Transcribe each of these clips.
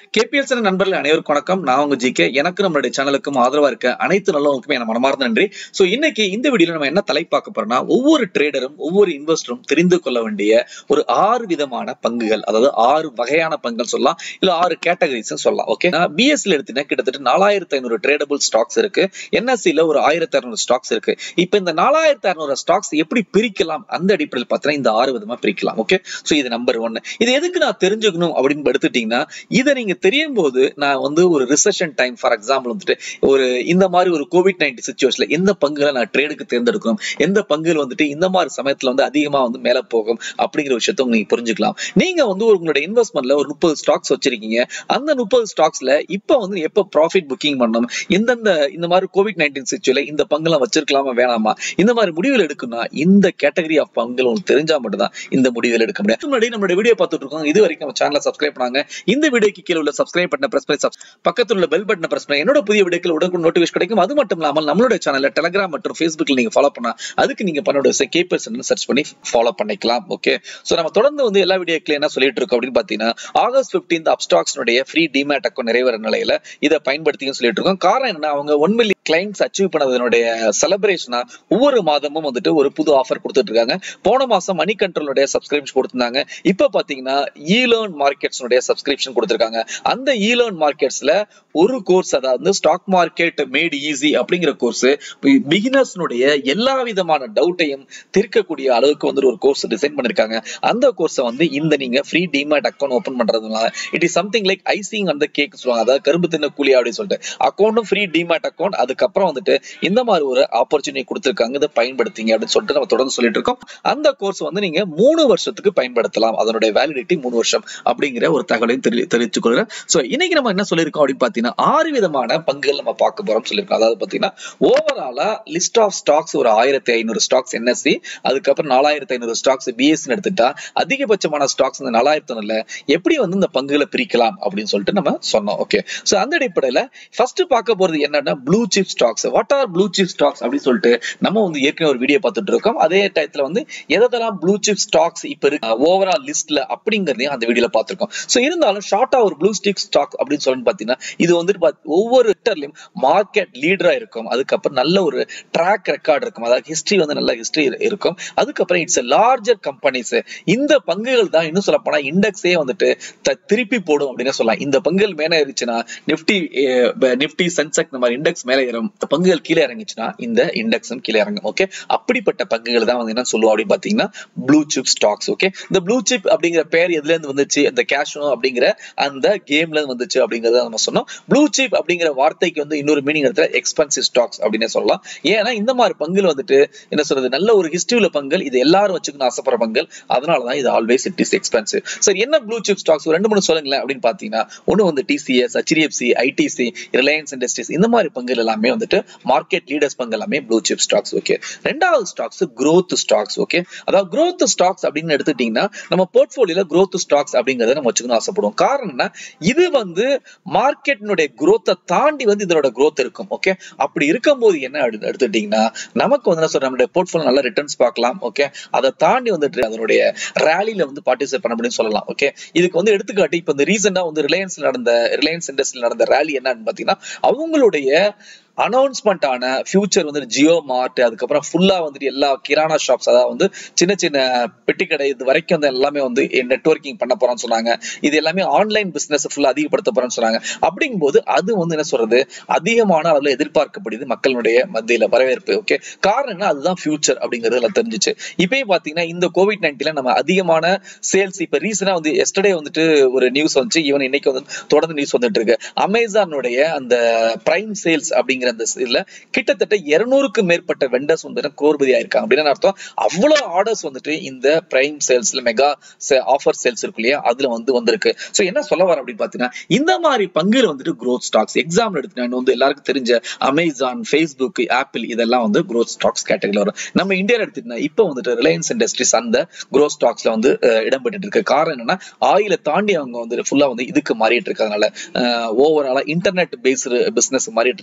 கேபிஎல்ஸ் நண்பர்கள் அனைவருக்கும் வணக்கம் நான் உங்க ஜிகே எனக்கு நம்மளுடைய சேனலுக்கும் ஆதரவா இருக்க அனைத்து நல்லவங்களுக்குமே என மனமார்ந்த நன்றி சோ இன்னைக்கு இந்த வீடியோல நம்ம என்ன தலை பார்க்க போறோம்னா ஒவ்வொரு ட்ரேடரும் ஒவ்வொரு இன்வெஸ்டரும் தெரிந்து கொள்ள வேண்டிய ஒரு ஆறு விதமான பங்குகள் அதாவது ஆறு வகையான பங்குகள் சொல்லலாம் இல்ல ஆறு கேட்டகரிஸ் சொல்லலாம் ஓகே நான் பிஎஸ்சில எடுத்தீங்கன்னா கிட்டத்தட்ட நாலாயிரத்தி ஐநூறு ட்ரேடபிள் ஸ்டாக்ஸ் இருக்கு என்எஸ்சில ஒரு ஆயிரத்தி அறுநூறு ஸ்டாக்ஸ் இருக்கு இப்போ இந்த நாலாயிரத்தி அறுநூறு ஸ்டாக்ஸ் எப்படி பிரிக்கலாம் அந்த அடிப்படையில் பார்த்தீங்கன்னா இந்த ஆறு விதமா பிரிக்கலாம் ஓகே சோ இது நம்பர் ஒன்னு இது எதுக்கு நான் தெரிஞ்சுக்கணும் அப்படின்னு எடுத்துட்டீங்கன்னா இதை நீங்க தெரியும் போது நான் வந்து ஒரு ரிசெஷன் டைம் ஃபார் எக்ஸாம்பிள் வந்துட்டு ஒரு இந்த மாதிரி ஒரு கோவிட் நைன்டீன் சுச்சுவேஷன்ல எந்த பங்குகளை நான் ட்ரேடுக்கு தேர்ந்தெடுக்கணும் எந்த பங்குகள் வந்துட்டு இந்த மாதிரி சமயத்துல வந்து அதிகமா வந்து மேல போகும் அப்படிங்கிற விஷயத்த நீங்க புரிஞ்சுக்கலாம் நீங்க வந்து உங்களோட இன்வெஸ்ட்மெண்ட்ல ஒரு முப்பது ஸ்டாக்ஸ் வச்சிருக்கீங்க அந்த முப்பது ஸ்டாக்ஸ்ல இப்ப வந்து எப்ப ப்ராஃபிட் புக்கிங் பண்ணணும் எந்தெந்த இந்த மாதிரி கோவிட் நைன்டீன் சுச்சுவேஷன்ல இந்த பங்குலாம் வச்சிருக்கலாமா வேணாமா இந்த மாதிரி முடிவுகள் எடுக்கணும்னா இந்த கேட்டகரி ஆஃப் பங்குகள் உங்களுக்கு தெரிஞ்சா மட்டும்தான் இந்த முடிவுகள் எடுக்க முடியும் அதுக்கு முன்னாடி நம்மளோட வீடியோ பார்த்துட்டு இருக்கோம் இது வரைக்கும் நம்ம சேனலை சப்ஸ்கிரைப் பண்ணாங்க இந்த வீடியோக்கு கீழே உள்ள சப்ஸ்கிரைப் பட்டனை பிரஸ் பண்ணி subs- பக்கத்துல உள்ள பெல் பட்டனை பிரஸ் பண்ணி என்னோட புதிய வீடியோக்கள் உடனே நோட்டிஃபிகேஷன் கிடைக்கும் அது மட்டும் இல்லாமல் நம்மளுடைய சேனல்ல டெலிகிராம் மற்றும் ஃபேஸ்புக்ல நீங்க ஃபாலோ பண்ணா அதுக்கு நீங்க பண்ணோட கேப்பர்ஸ் சர்ச் பண்ணி ஃபாலோ பண்ணிக்கலாம் ஓகே சோ நம்ம தொடர்ந்து வந்து எல்லா வீடியோக்களும் என்ன சொல்லிட்டு இருக்கோம் அப்படின்னு பாத்தீங்கன்னா ஆகஸ்ட் 15 அப்ஸ்டாக்ஸ்னுடைய ஃப்ரீ டிமேட் அக்கௌண்ட் நிறைவேற நிலையில இதை பயன்படுத்தியும் சொல்லிட்டு இருக்கோம் காரணம் என்னன்னா அவங்க ஒன் மில்லியன் கிளைண்ட்ஸ் அச்சீவ் பண்ணதனுடைய செலிப்ரேஷனா ஒவ்வொரு மாதமும் வந்துட்டு ஒரு புது ஆஃபர் கொடுத்துட்டு இருக்காங்க போன மாசம் மணி கண்ட்ரோலுடைய சப்ஸ்கிரிப்ஷன் கொடுத்திருந்தாங்க இப்ப பாத்தீங்கன்னா ஈலேர்ன் மார்க்கெட்ஸ்னுடைய சப்ஸ்கிரிப்ஷன் கொடுத்திருக்காங்க அந்த ஈலேர்ன் மார்க்கெட்ஸ்ல ஒரு கோர்ஸ் அதாவது ஸ்டாக் மார்க்கெட் மேட் ஈஸி அப்படிங்கிற கோர்ஸ் பிகினர்ஸ்னுடைய எல்லா விதமான டவுட்டையும் தீர்க்கக்கூடிய அளவுக்கு வந்து ஒரு கோர்ஸ் டிசைன் பண்ணிருக்காங்க அந்த கோர்ஸை வந்து இந்த நீங்க ஃப்ரீ டிமேட் அக்கௌண்ட் ஓபன் பண்றதுனால it is something like icing அந்த கேக் சொல்லுவாங்க அதாவது கரும்பு தின்ன கூலி அப்படின்னு சொல்லிட்டு அக்கௌண்ட்டும் ஃப்ரீ டிமேட் அக்கௌண்ட் அதுக்கப்புறம் வந்துட்டு இந்த மாதிரி ஒரு ஆப்பர்ச்சுனிட்டி கொடுத்திருக்காங்க இதை பயன்படுத்திங்க அப்படின்னு சொல்லிட்டு நம்ம தொடர்ந்து சொல்லிட்டு இருக்கோம் அந்த கோர்ஸ் வந்து நீங்க மூணு வருஷத்துக்கு பயன்படுத்தலாம் அதனுடைய வேலிடிட்டி மூணு வருஷம் அப்படிங்கிற ஒரு தகவலையும் தெரி தெரிவித்துக் கொள்கிறேன் சோ இன்னைக்கு நம்ம என்ன சொல்லியிருக்கோம் அப்படின்னு பாத்தீங்கன்னா ஆறு விதமான பங்குகள் நம்ம பார்க்க போறோம் சொல்லியிருக்கோம் அதாவது பாத்தீங்கன்னா ஓவராலா லிஸ்ட் ஆஃப் ஸ்டாக்ஸ் ஒரு ஆயிரத்தி ஐநூறு ஸ்டாக்ஸ் என்எஸ்சி அதுக்கப்புறம் நாலாயிரத்தி ஐநூறு ஸ்டாக்ஸ் பிஎஸ்சி எடுத்துட்டா அதிகபட்சமான ஸ்டாக்ஸ் இந்த நாலாயிரத்தி ஒண்ணுல எப்படி வந்து இந்த பங்குகளை பிரிக்கலாம் அப்படின்னு சொல்லிட்டு நம்ம சொன்னோம் ஓகே சோ அந்த அடிப்படையில ஃபர்ஸ்ட் பார்க்க போறது என்னன்னா blue chip stocks what are blue chip stocks அப்படின்னு சொல்லிட்டு நம்ம வந்து ஏற்கனவே ஒரு வீடியோ பார்த்துட்டு இருக்கோம் அதே டயத்துல வந்து எதெல்லாம் ப்ளூ சிப் ஸ்டாக்ஸ் இப்ப இருக்கு ஓவரால் லிஸ்ட்ல அப்படிங்கறதையும் அந்த வீடியோல பார்த்திருக்கோம் சோ இருந்தாலும் ஷார்ட்டா ஒரு ப்ளூ ஸ்டிக் ஸ்டாக் அப்படின்னு சொல்லி பாத்தீங்கன்னா இது வந்துட்டு பாத்- ஒவ்வொரு செக்டர்லயும் மார்க்கெட் லீடரா இருக்கும் அதுக்கப்புறம் நல்ல ஒரு ட்ராக் ரெக்கார்ட் இருக்கும் அதாவது ஹிஸ்டரி வந்து நல்ல ஹிஸ்டரி இருக்கும் அதுக்கப்புறம் இட்ஸ் லார்ஜர் கம்பெனிஸ் இந்த பங்குகள் தான் இன்னும் சொல்ல போனா இண்டெக்ஸே வந்துட்டு த- திருப்பி போடும் அப்படின்னு சொல்லலாம் இந்த பங்குகள் மேல ஏறிச்சுன்னா நிப்டி நிப்டி சென்செக் இந்த மாதிரி இண்டெக்ஸ் மேல ஏறும் இந்த பங்குகள் கீழே இறங்கிச்சுன்னா இந்த இண்டெக்ஸும் கீழே இறங்கும் ஓகே அப்படிப்பட்ட பங்குகள் தான் வந்து என்ன சொல்லுவோம் அப்படின்னு பாத்தீங்கன்னா ப்ளூ சிப் ஸ்டாக்ஸ் ஓகே இந்த ப்ளூ சிப் அப்படிங்கிற பேர் எதுல இருந்து வந்துச்சு இந்த கேஷோ அப்படிங்கிற அந்த கேம்ல இருந்து வந்துச்சு அப்படிங்கறத நம்ம சொன்னோம் ப்ளூ சிப் அப்படிங்கிற வார்த்தைக்கு வந்து இன்னொரு மீனிங் இடத்துல எக்ஸ்பென்சிவ் ஸ்டாக்ஸ் அப்படின்னே சொல்லலாம் ஏன்னா இந்த மாதிரி பங்குகள் வந்துட்டு என்ன சொல்றது நல்ல ஒரு ஹிஸ்டரி உள்ள பங்குகள் இது எல்லாரும் வச்சுக்கணும் ஆசைப்படுற பங்குகள் அதனாலதான் இது ஆல்வேஸ் இட் இஸ் எக்ஸ்பென்சிவ் சரி என்ன ப்ளூ சிப் ஸ்டாக்ஸ் ரெண்டு மூணு சொல்லுங்களேன் அப்படின்னு பாத்தீங்கன்னா ஒண்ணு வந்து TCS HDFC ITC Reliance Industries இந்த மாதிரி பங்குகள் எல்லாமே வந்துட்டு மார்க்கெட் லீடர்ஸ் பங்கு எல்லாமே ப்ளூ சிப் ஸ்டாக்ஸ் ஓகே ரெண்டாவது ஸ்டாக்ஸ் growth ஸ்டாக்ஸ் ஓகே அதாவது growth ஸ்டாக்ஸ் அப்படின்னு எடுத்துட்டீங்கன்னா நம்ம போர்ட்ஃபோலியோல growth ஸ்டாக்ஸ் அப்படிங்கறத நம்ம வச்சுக்கணும் ஆசைப்படுவோம் காரணம் என்ன இது வந்து மார்க்கெட்னுடைய growth-அ தாண்டி வந்து இதோட growth இருக்கும் ஓகே அப்படி இருக்கும்போது என்ன எடுத்து- எடுத்துட்டீங்கன்னா நமக்கு வந்து என்ன சொல்ற நம்மளுடைய போர்ட்ஃபோலியோ நல்ல ரிட்டர்ன்ஸ் பார்க்கலாம் ஓகே அதை தாண்டி வந்துட்டு அதனுடைய ரேலில வந்து பார்ட்டிசிபேட் பண்ண முடியும்னு சொல்லலாம் ஓகே இதுக்கு வந்து எடுத்துக்காட்டு இப்போ இந்த ரீசெண்டா வந்து ரிலையன்ஸ் நடந்த ரிலையன்ஸ் இண்டஸ்ட்ரியில் நடந்த ரேலி என்னன்னு பாத்தீங்கன்னா அவங்களுடைய அனௌன்ஸ்மெண்ட் ஆன ஃபியூச்சர் வந்து ஜியோ மார்ட் அதுக்கப்புறம் ஃபுல்லா வந்துட்டு எல்லா கிரானா ஷாப்ஸ் அதாவது வந்து சின்ன சின்ன பெட்டி கடை இது வரைக்கும் வந்து எல்லாமே வந்து நெட்வொர்க்கிங் பண்ண போறோம்னு சொன்னாங்க இது எல்லாமே ஆன்லைன் பிசினஸ் ஃபுல்லா அதிகப்படுத்த போறோம்னு சொன்னாங்க அப்படிங்கும்போது அது வந்து என்ன சொல்றது அதிகமான அளவுல எதிர்பார்க்கப்படுது மக்களுடைய மத்தியில வரவேற்பு ஓகே காரணம் என்ன அதுதான் ஃபியூச்சர் அப்படிங்கறதுல தெரிஞ்சுச்சு இப்பயும் பாத்தீங்கன்னா இந்த கோவிட் நைன்டீன்ல நம்ம அதிகமான சேல்ஸ் இப்ப ரீசனா வந்து எஸ்டர்டே வந்துட்டு ஒரு நியூஸ் வந்துச்சு ஈவன் இன்னைக்கு வந்து தொடர்ந்து நியூஸ் வந்துட்டு இருக்கு அமேசானுடைய அந்த பிரைம் சேல்ஸ் அப்படிங்கிற அந்த இதுல கிட்டத்தட்ட இருநூறுக்கும் மேற்பட்ட வெண்டர்ஸ் வந்து கோர்பதி ஆயிருக்காங்க அப்படின்னு அர்த்தம் அவ்வளவு ஆர்டர்ஸ் வந்துட்டு இந்த பிரைம் சேல்ஸ்ல மெகா ஆஃபர் சேல்ஸ் இருக்கு இல்லையா அதுல வந்து வந்திருக்கு சோ என்ன சொல்ல வர அப்படின்னு பாத்தீங்கன்னா இந்த மாதிரி பங்குல வந்துட்டு growth ஸ்டாக்ஸ் எக்ஸாம்பிள் எடுத்துட்டா வந்து எல்லாருக்கும் தெரிஞ்ச அமேசான் ஃபேஸ்புக் ஆப்பிள் இதெல்லாம் வந்து growth ஸ்டாக்ஸ் கேட்டகரியில் வரும் நம்ம இந்தியாவில் எடுத்துட்டா இப்போ வந்துட்டு ரிலையன்ஸ் இண்டஸ்ட்ரீஸ் அந்த growth ஸ்டாக்ஸ்ல வந்து அஹ், இடம் பெற்றுட்டு இருக்கு காரணம் என்னன்னா ஆயில தாண்டி அவங்க வந்து ஃபுல்லா வந்து இதுக்கு மாறிட்டு இருக்கறதுனால ஓவராலா இன்டர்நெட் பேஸ்டு பிசினஸ் மாறிட்டு இருக்கனால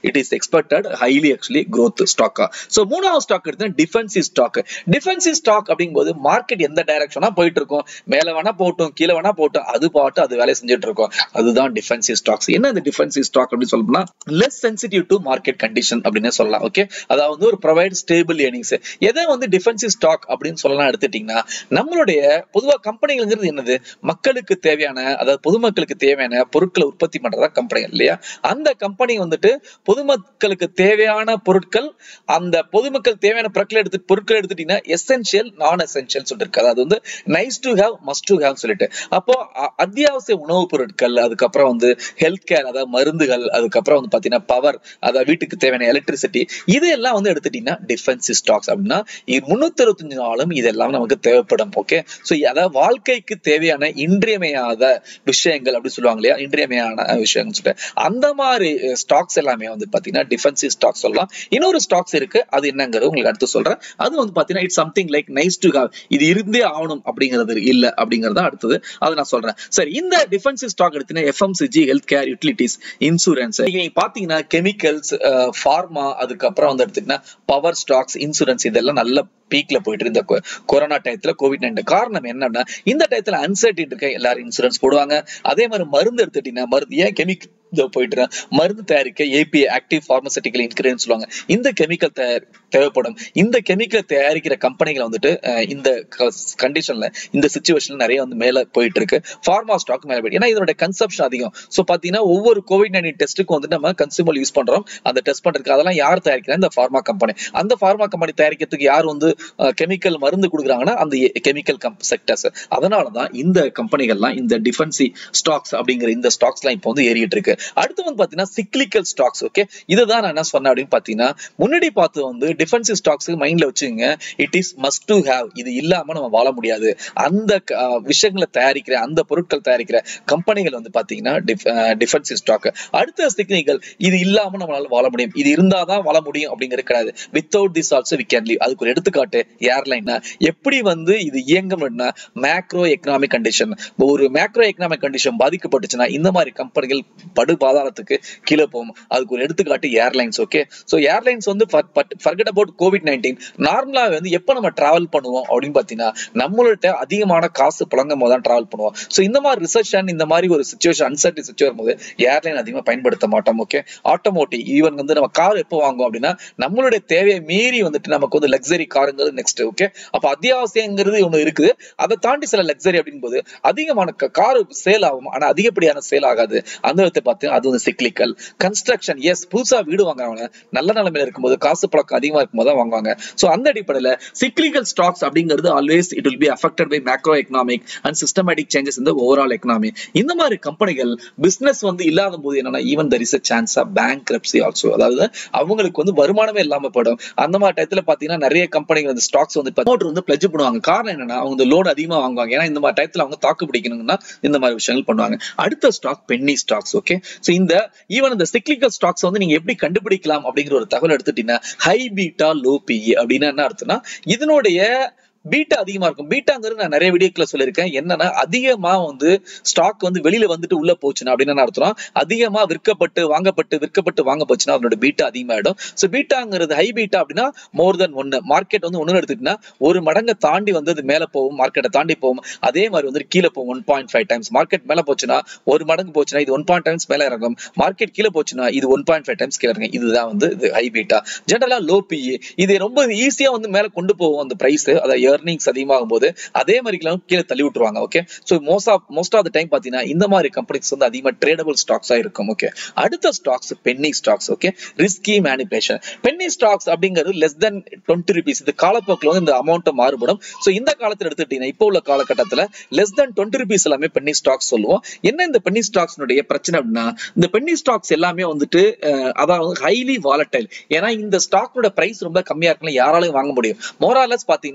it is expected highly actually growth ஸ்டாக்கா ஸோ மூணாவது ஸ்டாக் எடுத்தா டிஃபென்சிவ் ஸ்டாக் டிஃபென்சிவ் ஸ்டாக் அப்படிங்கும்போது மார்க்கெட் எந்த டைரக்ஷனா போயிட்டு இருக்கும் மேல வேணா போட்டும் கீழே வேணா போட்டும் அது பாட்டு அது வேலையை செஞ்சுட்டு இருக்கும் அதுதான் டிஃபென்சிவ் ஸ்டாக்ஸ் என்ன இந்த டிஃபென்சிவ் ஸ்டாக் அப்படின்னு சொல்லணும்னா less sensitive to market condition அப்படின்னு சொல்லலாம் ஓகே அதாவது ஒரு ப்ரொவைட் ஸ்டேபிள் ஏர்னிங்ஸ் எதை வந்து டிஃபென்சிவ் ஸ்டாக் அப்படின்னு சொல்லலாம் எடுத்துட்டீங்கன்னா நம்மளுடைய பொதுவா கம்பெனிங்கிறது என்னது மக்களுக்கு தேவையான அதாவது பொதுமக்களுக்கு தேவையான பொருட்களை உற்பத்தி பண்றதா கம்பெனி இல்லையா அந்த கம்பெனி வந்துட்டு பொதுமக்களுக்கு தேவையான பொருட்கள் அந்த பொதுமக்கள் தேவையான பொருட்கள் எடுத்து பொருட்கள் எடுத்துட்டீங்கன்னா எசென்சியல் நான் எசென்சியல் சொல்லிட்டு இருக்கு அதாவது வந்து nice to have must to have சொல்லிட்டு அப்போ அ- அத்தியாவசிய உணவுப் பொருட்கள் அதுக்கப்புறம் வந்து ஹெல்த் கேர் அதாவது மருந்துகள் அதுக்கப்புறம் வந்து பாத்தீங்கன்னா பவர் அதாவது வீட்டுக்கு தேவையான எலக்ட்ரிசிட்டி இது எல்லாம் வந்து எடுத்துட்டீங்கன்னா டிஃபென்சிவ் ஸ்டாக்ஸ் அப்படின்னா முன்னூத்தி அறுபத்தஞ்சு நாளும் இதெல்லாம் நமக்கு தேவைப்படும் ஓகே ஸோ அதாவது வாழ்க்கைக்கு தேவையான இன்றியமையாத விஷயங்கள் அப்படி சொல்லுவாங்க இல்லையா இன்றியமையான விஷயங்கள் சொல்லிட்டு அந்த மாதிரி ஸ்டாக்ஸ் எல்லாமே வந்து பாத்தீங்கன்னா டிஃபென்சிவ் ஸ்டாக்ஸ் சொல்லலாம் இன்னொரு ஸ்டாக்ஸ் இருக்கு அது என்னங்கிறது உங்களுக்கு அடுத்து சொல்றேன் அது வந்து பாத்தீங்கன்னா it's something like nice to have இது இருந்தே ஆகணும் அப்படிங்கிறது இல்ல அப்படிங்கறது தான் அடுத்தது அதை நான் சொல்றேன் சரி இந்த டிஃபென்சிவ் ஸ்டாக் எடுத்தீங்கன்னா FMCG health care utilities insurance நீங்க பாத்தீங்கன்னா கெமிக்கல்ஸ் ஃபார்மா அதுக்கப்புறம் வந்து எடுத்துக்கிட்டீங்கன்னா பவர் ஸ்டாக்ஸ் இன்சூரன்ஸ் இதெல்லாம் நல்ல பீக்ல போயிட்டு இருந்த கொ- கொரோனா டயத்துல கோவிட் நைன்டீன் காரணம் என்னன்னா இந்த டயத்துல அன்சர்டின் இருக்க எல்லாரும் இன்சூரன்ஸ் போடுவாங்க அதே மாதிரி மருந்து எடுத்துட்டீங்கன்னா மருந்து ஏன் கெமிக்கல் போயிட்டு இருக்கேன். மருந்து தயாரிக்க ஏபி ஆக்டிவ் பார்மசூட்டிக்கல் இன்கிரியன்ட் சொல்லுவாங்க இந்த கெமிக்கல் தேவைப்படும் இந்த கெமிக்கல் தயாரிக்கிற கம்பெனிகள் வந்துட்டு அஹ், இந்த கண்டிஷன்ல இந்த சுச்சுவேஷன்ல நிறைய வந்து மேல போயிட்டு இருக்கு ஃபார்மா ஸ்டாக் மேல போயிட்டு ஏன்னா இதோட கன்சப்ஷன் அதிகம் சோ பாத்தீங்கன்னா ஒவ்வொரு கோவிட் நைன்டீன் டெஸ்ட்டுக்கும் வந்துட்டு நம்ம கன்சியூமர் யூஸ் பண்றோம் அந்த டெஸ்ட் பண்றதுக்கு அதெல்லாம் யார் தயாரிக்கிறா இந்த ஃபார்மா கம்பெனி அந்த ஃபார்மா கம்பெனி தயாரிக்கிறதுக்கு யார் வந்து கெமிக்கல் மருந்து கொடுக்குறாங்கன்னா அந்த கெமிக்கல் செக்டர்ஸ் அதனால தான் இந்த கம்பெனிகள்லாம் இந்த டிஃபென்சி ஸ்டாக்ஸ் அப்படிங்கிற இந்த ஸ்டாக்ஸ்லாம் இப்போ வந்து ஏறிட்டு இருக்கு அடுத்து வந்து பாத்தீங்கன்னா சிக்லிக்கல் ஸ்டாக்ஸ் ஓகே இதுதான் நான் என்ன சொன்னேன் அப்படின்னு பாத்தீங்கன்னா முன்னாடி பார்த்து வந்து டிஃபென்சிவ் ஸ்டாக்ஸ் மைண்ட்ல வச்சுங்க it is must to have இது இல்லாம நம்ம வாழ முடியாது அந்த க- அஹ் விஷயங்களை தயாரிக்கிற அந்த பொருட்கள் தயாரிக்கிற கம்பெனிகள் வந்து பாத்தீங்கன்னா டிஃபென்சிவ் ஸ்டாக் அடுத்த சிக்னிகள் இது இல்லாம நம்மளால வாழ முடியும் இது இருந்தாதான் வாழ முடியும் அப்படிங்கிறது கிடையாது without this also we can leave அதுக்கு ஒரு எடுத்துக்காட்டு ஏர்லைன்னா எப்படி வந்து இது இயங்கும்னா மேக்ரோ எக்கனாமிக் கண்டிஷன் ஒரு மேக்ரோ எக்கனாமிக் கண்டிஷன் பாதிக்கப்பட்டுச்சுன்னா இந்த மாதிரி கம்பெனிகள் படு பாதாளத்துக்கு கீழே போகும் அதுக்கு ஒரு எடுத்துக்காட்டு ஏர்லைன்ஸ் ஓகே ஸோ ஏர்லைன்ஸ் வந்து ஃபர்கட் அபவுட் கோவிட் நைன்டீன் நார்மலா வந்து எப்போ நம்ம டிராவல் பண்ணுவோம் அப்படின்னு பார்த்தீங்கன்னா நம்மள்ட்ட அதிகமான காசு புழங்கும் போது தான் டிராவல் பண்ணுவோம் ஸோ இந்த மாதிரி ரிசர்ஷன் இந்த மாதிரி ஒரு சுச்சுவேஷன் அன்சர்டி சுச்சுவேஷன் போது ஏர்லைன் அதிகமாக பயன்படுத்த மாட்டோம் ஓகே ஆட்டோமோட்டிவ் ஈவன் வந்து நம்ம கார் எப்போ வாங்குவோம் அப்படின்னா நம்மளுடைய தேவையை மீறி வந்துட்டு நமக்கு வந்து லக்ஸரி காருங்கிறது நெக்ஸ்ட் ஓகே அப்போ அத்தியாவசியங்கிறது ஒன்று இருக்குது அதை தாண்டி சில லக்ஸரி அப்படிங்கும்போது அதிகமான கார் சேல் ஆகும் ஆனா அதிகப்படியான சேல் ஆகாது அந்த விதத்தை பார்த்தீங்கன்னா அது வந்து சிக்லிக்கல் கன்ஸ்ட்ரக்ஷன் எஸ் புதுசா வீடு வாங்குறவங்க நல்ல நிலைமையில இருக்கும்போது காசு பழக்கம் அதிகமா இருக்கும்போது தான் வாங்குவாங்க சோ அந்த அடிப்படையில சிக்லிக்கல் ஸ்டாக்ஸ் அப்படிங்கிறது always it will be affected by macro economic and systematic changes இந்த ஓவரால் எக்கனாமி இந்த மாதிரி கம்பெனிகள் பிசினஸ் வந்து இல்லாத போது என்னன்னா even there is a chance of bank also அதாவது அவங்களுக்கு வந்து வருமானமே இல்லாம போயிடும் அந்த மாதிரி டயத்துல பாத்தீங்கன்னா நிறைய கம்பெனிகள் வந்து ஸ்டாக்ஸ் வந்து promoter வந்து பிளஜ் பண்ணுவாங்க காரணம் என்னன்னா அவங்க லோன் அதிகமா வாங்குவாங்க ஏன்னா இந்த மாதிரி டயத்துல அவங்க தாக்கு பிடிக்கணும்னா இந்த மாதிரி விஷயங்கள் பண்ணுவாங்க அடுத்த stock penny stocks okay so இந்த ஈவன் இந்த சிக்லிக்கல் ஸ்டாக்ஸ் வந்து நீங்க எப்படி கண்டுபிடிக்கலாம் அப்படிங்கிற ஒரு தகவல் எடுத்துட்டீங்கன்னா ஹை பீட்டா லோ பிஇ அப்படின்னா என்ன அர்த்தம்னா இதனுடைய பீட்டா அதிகமா இருக்கும் பீட்டாங்கிறது நான் நிறைய வீடியோக்களை சொல்லியிருக்கேன் என்னன்னா அதிகமா வந்து ஸ்டாக் வந்து வெளியில வந்துட்டு உள்ள போச்சுன்னா அப்படின்னு என்ன அர்த்தம் அதிகமா விற்கப்பட்டு வாங்கப்பட்டு விற்கப்பட்டு வாங்க போச்சுன்னா அதனோட பீட்டா அதிகமாயிடும் ஸோ பீட்டாங்கிறது ஹை பீட்டா அப்படின்னா மோர் தென் ஒன்னு மார்க்கெட் வந்து ஒன்னு எடுத்துக்கிட்டீங்கன்னா ஒரு மடங்கை தாண்டி வந்து அது மேல போகும் மார்க்கெட்டை தாண்டி போகும் அதே மாதிரி வந்து கீழே போகும் one point five times market மேல போச்சுன்னா ஒரு மடங்கு போச்சுன்னா இது ஒன் பாயிண்ட் டைம்ஸ் மேல இறங்கும் மார்க்கெட் கீழே போச்சுன்னா இது ஒன் பாயிண்ட் ஃபைவ் டைம்ஸ் கீழே இறங்கும் இதுதான் வந்து இது ஹை பீட்டா ஜென்ரலா லோ பிஇ இது ரொம்ப ஈஸியா வந்து மேல கொண்டு போகும் அந்த பிரைஸ் அதை ஏர்னிங்ஸ் அதிகமாகும் போது அதே மாதிரி கீழே தள்ளி விட்டுருவாங்க okay so most of most of the time பாத்தீங்கன்னா இந்த மாதிரி கம்பெனிஸ் வந்து அதிகமா ட்ரேடபிள் ஸ்டாக்ஸா இருக்கும் ஓகே அடுத்த stocks penny stocks okay risky manipulation penny stocks அப்படிங்கிறது லெஸ் தென் டுவெண்ட்டி ருபீஸ் இது காலப்போக்கில் வந்து இந்த அமௌண்ட் மாறுபடும் ஸோ இந்த காலத்துல எடுத்துக்கிட்டீங்கன்னா இப்போ உள்ள காலகட்டத்துல லெஸ் தென் டுவெண்ட்டி ருபீஸ் எல்லாமே பென்னி ஸ்டாக்ஸ் சொல்லுவோம் என்ன இந்த பென்னி ஸ்டாக்ஸ்னுடைய பிரச்சனை அப்படின்னா இந்த பென்னி ஸ்டாக்ஸ் எல்லாமே வந்துட்டு அஹ், அதாவது ஹைலி வாலட்டைல் ஏன்னா இந்த ஸ்டாக்னோட பிரைஸ் ரொம்ப கம்மியா இருக்குன்னு யாராலையும் வாங்க முடியும் மோராலஸ் பாத்தீங்கன்னா சில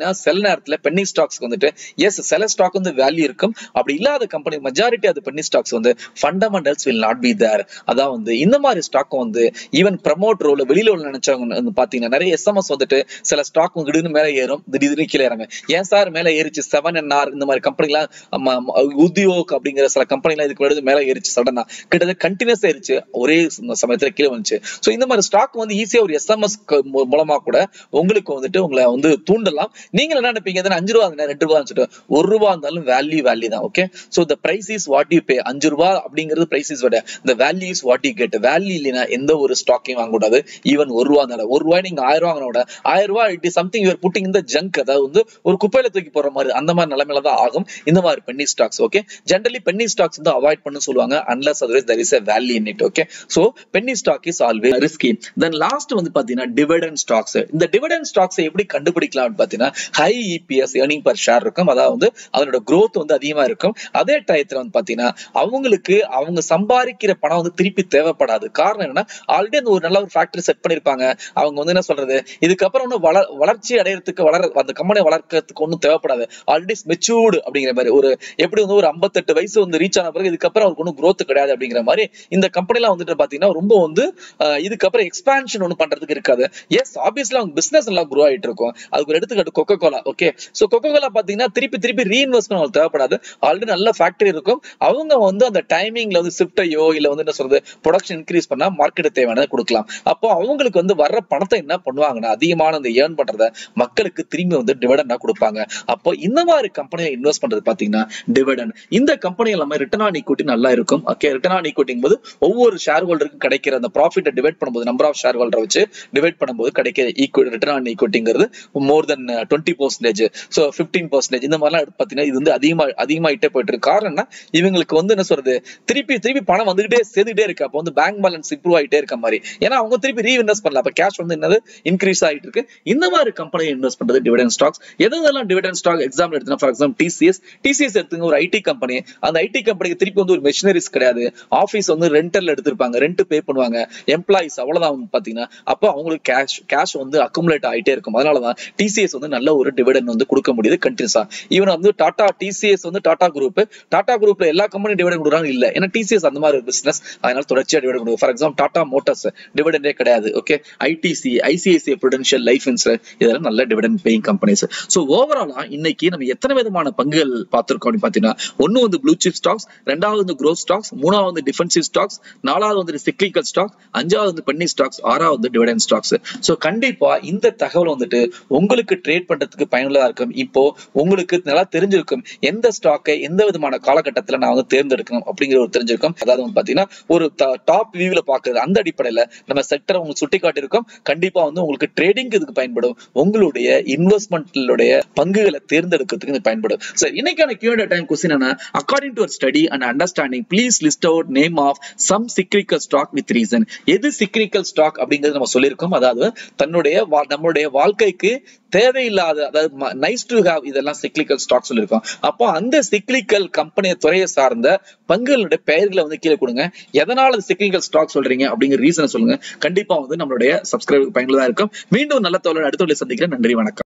நேரத்துல பென்னி ஸ்டாக்ஸ்க்கு வந்துட்டு எஸ் சில ஸ்டாக் வந்து வேல்யூ இருக்கும் அப்படி இல்லாத கம்பெனி மெஜாரிட்டி அது பென்னி ஸ்டாக்ஸ் வந்து fundamentals will not be there அதான் வந்து இந்த மாதிரி ஸ்டாக் வந்து ஈவன் ப்ரமோட் ரோல வெளியில உள்ள நினைச்சவங்க வந்து பாத்தீங்கன்னா நிறைய எஸ்எம்எஸ் வந்துட்டு சில ஸ்டாக் திடீர்னு மேல ஏறும் திடீர்னு கீழே இறங்க ஏன் சார் மேல ஏறிச்சு செவன் என் ஆர் இந்த மாதிரி கம்பெனிலாம் உத்தியோக் அப்படிங்கிற சில கம்பெனிலாம் இதுக்கு முன்னாடி மேல ஏறிச்சு சடனா கிட்டத்தட்ட கண்டினியூஸ் ஏறிச்சு ஒரே சமயத்துல கீழே வந்துச்சு சோ இந்த மாதிரி ஸ்டாக் வந்து ஈஸியா ஒரு எஸ்எம்எஸ் மூலமா கூட உங்களுக்கு வந்துட்டு உங்களை வந்து தூண்டலாம் நீங்க என்ன நினைப்பீங்க எதனா அஞ்சு ரூபா இருந்தா ரெண்டு ரூபா சொல்லிட்டு ஒரு ரூபா இருந்தாலும் வேல்யூ வேல்யூ தான் okay so the price is what you pay அஞ்சு ரூபா அப்படிங்கிறது பிரைஸ் இஸ் விட இந்த value is what you get value இல்லைன்னா எந்த ஒரு ஸ்டாக்கையும் வாங்கக்கூடாது ஈவன் ஒரு ரூபா இருந்தாலும் ஒரு ரூபாய் நீங்க ஆயிரம் ரூபா வாங்கினோட ஆயிரம் ரூபாய் it is something you're putting இந்த ஜங்க் அதாவது வந்து ஒரு குப்பையில தூக்கி போற மாதிரி அந்த மாதிரி நிலைமையில தான் ஆகும் இந்த மாதிரி penny stocks okay generally penny stocks வந்து அவாய்ட் பண்ணு சொல்லுவாங்க unless otherwise there is a value in it okay so penny stock is always risky then last வந்து பாத்தீங்கன்னா டிவிடெண்ட் ஸ்டாக்ஸ் இந்த டிவிடெண்ட் ஸ்டாக்ஸ் எப்படி கண்டுபிடிக்கலாம் பாத்தீங்கன்னா high EPS earning per share இருக்கும் அதாவது வந்து அதனோட growth வந்து அதிகமா இருக்கும் அதே டயத்துல வந்து பாத்தீங்கன்னா அவங்களுக்கு அவங்க சம்பாதிக்கிற பணம் வந்து திருப்பி தேவைப்படாது காரணம் என்னன்னா ஆல்ரெடி அந்த ஒரு நல்ல ஒரு ஃபேக்டரி செட் பண்ணிருப்பாங்க அவங்க வந்து என்ன சொல்றது இதுக்கப்புறம் ஒன்னும் வள வளர்ச்சி அடையறதுக்கு வளர அந்த கம்பெனி வளர்க்கறதுக்கு ஒன்றும் தேவைப்படாது ஆல்ரெடி மெச்சூர்டு அப்படிங்கிற மாதிரி ஒரு எப்படி வந்து ஒரு ஐம்பத்தெட்டு வயசு வந்து ரீச் ஆன பிறகு இதுக்கப்புறம் அவருக்கு ஒன்றும் growth கிடையாது அப்படிங்கிற மாதிரி இந்த கம்பெனிலாம் வந்துட்டு பாத்தீங்கன்னா ரொம்ப வந்து அஹ், இதுக்கப்புறம் எக்ஸ்பான்ஷன் ஒன்று பண்றதுக்கு இருக்காது எஸ் ஆப்வியஸ்ல அவங்க பிசினஸ் எல்லாம் க்ரோ ஆயிட்டு இருக்கும் அதுக்கு ஒரு எடுத்துக்காட்டு Coca Cola okay so Coca Cola பாத்தீங்கன்னா திருப்பி திருப்பி ரீஇன்வெஸ்ட்மெண்ட் அவங்களுக்கு தேவைப்படாது ஆல்ரெடி நல்ல ஃபேக்டரி இருக்கும் அவங்க வந்து அந்த டைமிங்ல வந்து ஷிஃப்டையோ இல்ல வந்து என்ன சொல்றது ப்ரொடக்ஷன் இன்க்ரீஸ் பண்ணா மார்க்கெட் தேவையானதை கொடுக்கலாம் அப்போ அவங்களுக்கு வந்து வர்ற பணத்தை என்ன பண்ணுவாங்கன்னா அதிகமான அந்த ஏர்ன் பண்றத மக்களுக்கு திரும்பி வந்து டிவிடண்டா கொடுப்பாங்க அப்போ இந்த மாதிரி கம்பெனியை இன்வெஸ்ட் பண்றது பாத்தீங்கன்னா டிவிடன் இந்த கம்பெனி எல்லாமே ரிட்டர்ன் ஆன் ஈக்விட்டி நல்லா இருக்கும் ஓகே ரிட்டர்ன் ஆன் ஈக்விட்டிங் போது ஒவ்வொரு ஷேர் ஹோல்டருக்கும் கிடைக்கிற அந்த ப்ராஃபிட்டை டிவைட் பண்ணும்போது நம்பர் ஆஃப் ஷேர் ஹோல்டரை வச்சு டிவைட் பண்ணும்போது கிடைக்கிற ஈக்குவல் ரிட்டர்ன் ஆன் ஈக்விட்டிங்கிறது more than twenty percentage so fifteen percentage இந்த மாதிரிலாம் எடுத்து பார்த்தீங்கன்னா இது வந்து அதிகமா அதிகமாயிட்டே போயிட்டு இருக்கு காரணம் என்ன இவங்களுக்கு வந்து என்ன சொல்றது திருப்பி திருப்பி பணம் வந்துகிட்டே சேர்ந்துட்டே இருக்கு அப்போ வந்து பேங்க் பேலன்ஸ் இம்ப்ரூவ் ஆயிட்டே இருக்க மாதிரி ஏன்னா அவங்க திருப்பி ரீஇன்வெஸ்ட் பண்ணல அப்ப கேஷ் வந்து என்னது இன்க்ரீஸ் ஆயிட்டு இருக்கு இந்த மாதிரி கம்பெனி இன்வெஸ்ட் பண்றது டிவிடன் ஸ்டாக்ஸ் எதெல்லாம் டிவிடன் ஸ்டாக் எக்ஸாம்பிள் எடுத்தா ஃபார் எக்ஸாம்பிள் டிசிஎஸ் டிசிஎஸ் எடுத்துங்க ஒரு ஐடி கம்பெனி அந்த ஐடி கம்பெனிக்கு திருப்பி வந்து ஒரு மெஷினரிஸ் கிடையாது ஆஃபீஸ் வந்து ரெண்டல் எடுத்திருப்பாங்க ரெண்ட் பே பண்ணுவாங்க எம்ப்ளாயிஸ் அவ்வளவுதான் வந்து பாத்தீங்கன்னா அப்போ அவங்களுக்கு கேஷ் கேஷ் வந்து அக்குமுலேட் ஆயிட்டே இருக்கும் அதனாலதான் டிசிஎஸ் வந்து நல்ல ஒரு டிவிடன் வந்து கொடுக்க முடியுது கண்டினியூஸா ஈவன் வந்து டாடா டிசிஎஸ் வந்து டாடா குரூப் டாடா குரூப்ல எல்லா கம்பெனி டிவிடன் கொடுக்குறாங்க இல்ல ஏன்னா டிசிஎஸ் அந்த மாதிரி ஒரு பிசினஸ் அதனால தொடர்ச்சியா டிவிடன் கொடுக்கும் ஃபார் எக்ஸாம்பிள் டாடா மோட்டார்ஸ் டிவிடெண்டே கிடையாது okay ITC ICICI Prudential Life Insurance இதெல்லாம் நல்ல டிவிடன் பேயிங் கம்பெனிஸ் ஸோ ஓவராலா இன்னைக்கு நம்ம எத்தனை விதமான பங்குகள் பார்த்திருக்கோம் அப்படின்னு பாத்தீங்கன்னா ஒன்னு வந்து ப்ளூ சிப் ஸ்டாக்ஸ் ரெண்டாவது வந்து growth ஸ்டாக்ஸ் மூணாவது வந்து டிஃபென்சிவ் ஸ்டாக்ஸ் நாலாவது வந்து சிக்லிக்கல் ஸ்டாக் அஞ்சாவது வந்து பென்னி ஸ்டாக்ஸ் ஆறாவது வந்து டிவிடன் ஸ்டாக்ஸ் ஸோ கண்டிப்பா இந்த தகவல் வந்துட்டு உங்களுக்கு ட்ரேட் பண்றதுக்கு பயனுள்ளதா இருக்கும் இப்போ உங்களுக்கு நல்லா தெரிஞ்சிருக்கும் எந்த ஸ்டாக்கை எந்த விதமான காலகட்டத்துல நான் வந்து தேர்ந்தெடுக்கணும் அப்படிங்கிற ஒரு தெரிஞ்சிருக்கும் அதாவது வந்து பாத்தீங்கன்னா ஒரு டாப் வியூல பாக்குறது அந்த அடிப்படையில நம்ம செக்டரை உங்களுக்கு சுட்டி காட்டியிருக்கோம் கண்டிப்பா வந்து உங்களுக்கு ட்ரேடிங் இதுக்கு பயன்படும் உங்களுடைய இன்வெஸ்ட்மெண்ட்லுடைய பங்குகளை தேர்ந்தெடுக்கிறதுக்கு இது பயன்படும் சார் இன்னைக்கான கியூஎன்ஏ டைம் கொஸ்டின் என்ன according to study and understanding please list out name of some cyclical stock with reason எது சிக்ரிக்கல் ஸ்டாக் அப்படிங்கிறது நம்ம சொல்லியிருக்கோம் அதாவது தன்னுடைய வா- நம்மளுடைய வாழ்க்கைக்கு தேவையில்லாத அதாவது நைஸ் டு ஹேவ் இதெல்லாம் சிக்லிக்கல் ஸ்டாக் சொல்லியிருக்கோம் அப்போ அந்த சிக்லிக்கல் கம்பெனி துறையை சார்ந்த பங்குகளுடைய பெயர்களை வந்து கீழே கொடுங்க எதனால சிக்லிக்கல் ஸ்டாக் சொல்றீங்க அப்படிங்கிற ரீசனை சொல்லுங்க கண்டிப்பா வந்து நம்மளுடைய சப்ஸ்கிரைபர் பயனுள்ளதா இருக்கும் மீண்டும் நல்ல தோழர் அடுத்த சந்திக்கிறேன் நன்றி வணக்கம்